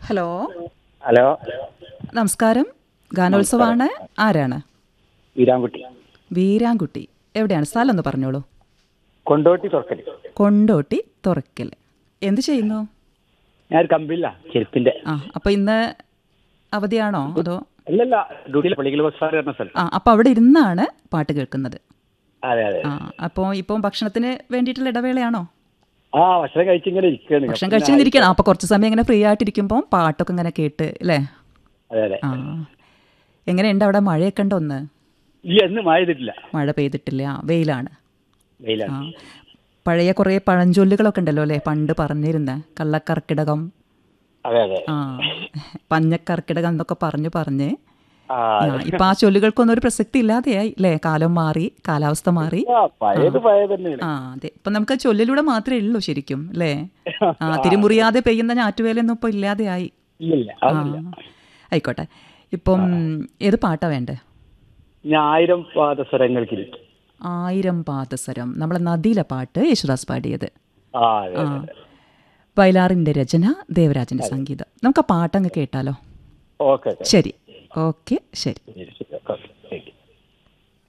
hello hello നമസ്കാരം ഗാനോത്സവമാണ് ആരാണ് വീരാൻകുട്ടി വീരാൻകുട്ടി എവിടെയാണ് സ്ഥലം ഒന്ന് പറഞ്ഞോളൂ കൊണ്ടോട്ടി തുറക്കല് കൊണ്ടോട്ടി തുറക്കൽ എന്ത് ചെയ്യുന്നു ഞാൻ ഒരു കമ്പില്ല ചെരുപ്പിന്റെ ആ അപ്പോൾ ഇന്ന് അവധിയാണോ അതോ അല്ലല്ല ഡ്യൂട്ടിയിലെ പള്ളിക്കൽ ബസ് സ്റ്റാൻഡ് പറഞ്ഞ സ്ഥലം ആ അപ്പോൾ അവിടെ ഇരുന്നാണ് പാട്ട് കേൾക്കുന്നത് അതെ അതെ ആ അപ്പോൾ ഇപ്പോൾ ഭക്ഷണത്തിന് വേണ്ടിയിട്ടുള്ള ഇടവേളയാണോ ആ ഭക്ഷണം കഴിച്ചിങ്ങനെ ഇരിക്കുകയാണ് ഭക്ഷണം കഴിച്ചിരിക്കണം അപ്പോൾ കുറച്ച് സമയം ഇങ്ങനെ ഫ്രീ ആയിട്ടിരിക്കുമ്പോൾ പാട്ടൊക്കെ ഇങ്ങനെ കേട്ട് അല്ലേ അതെ അതെ ആ എങ്ങനെയുണ്ട് അവിടെ മഴയൊക്കെ ഉണ്ടോ ഒന്ന് ഇല്ല എന്ന് മഴ ചെയ്തിട്ടില്ല മഴ പെയ്തിട്ടില്ല ആ വെയിലാണ് ആ വെയിലാണ് പഴയ കുറേ പഴഞ്ചൊല്ലുകളൊക്കെ ഉണ്ടല്ലോ അല്ലേ പണ്ട് പറഞ്ഞിരുന്ന കള്ളക്കർക്കിടകം അതെ അതെ ആ പഞ്ഞക്കർക്കിടകം എന്നൊക്കെ പറഞ്ഞു പറഞ്ഞ് ആ ആ, ഇപ്പൊ ആ ചൊല്ലുകൾക്കൊന്നും ഒരു പ്രസക്തി ഇല്ലാതെയായി അല്ലേ കാലം മാറി കാലാവസ്ഥ മാറി ആ, പഴയത് പഴയത് തന്നെയാണ് ആ അതെ ഇപ്പൊ നമുക്ക് ആ ചൊല്ലിലൂടെ മാത്രമേ ഉള്ളൂ ശരിക്കും അല്ലേ ആ തിരിമുറിയാതെ പെയ്യുന്ന ഞാറ്റുവേലൊന്നും ഇപ്പൊ ഇല്ലാതെയായി ഇല്ലില്ല ആ അതൊന്നുമില്ല ആയിക്കോട്ടെ ഇപ്പം ഏത് പാട്ടാ വേണ്ടേ ഞാൻ ആയിരം പാദസ്വരങ്ങൾക്ക് ആയിരം പാദസരം നമ്മളെ നദിയിലെ പാട്ട് യേശുദാസ് പാടിയത് ആ അതെ ആ വയലാറിന്റെ രചന ദേവരാജന്റെ സംഗീതം നമുക്ക് ആ പാട്ടങ്ങ് കേട്ടാലോ ഓക്കെ ഓക്കെ ശരി ഓക്കെ ശരി ശരി ശരി ഓക്കെ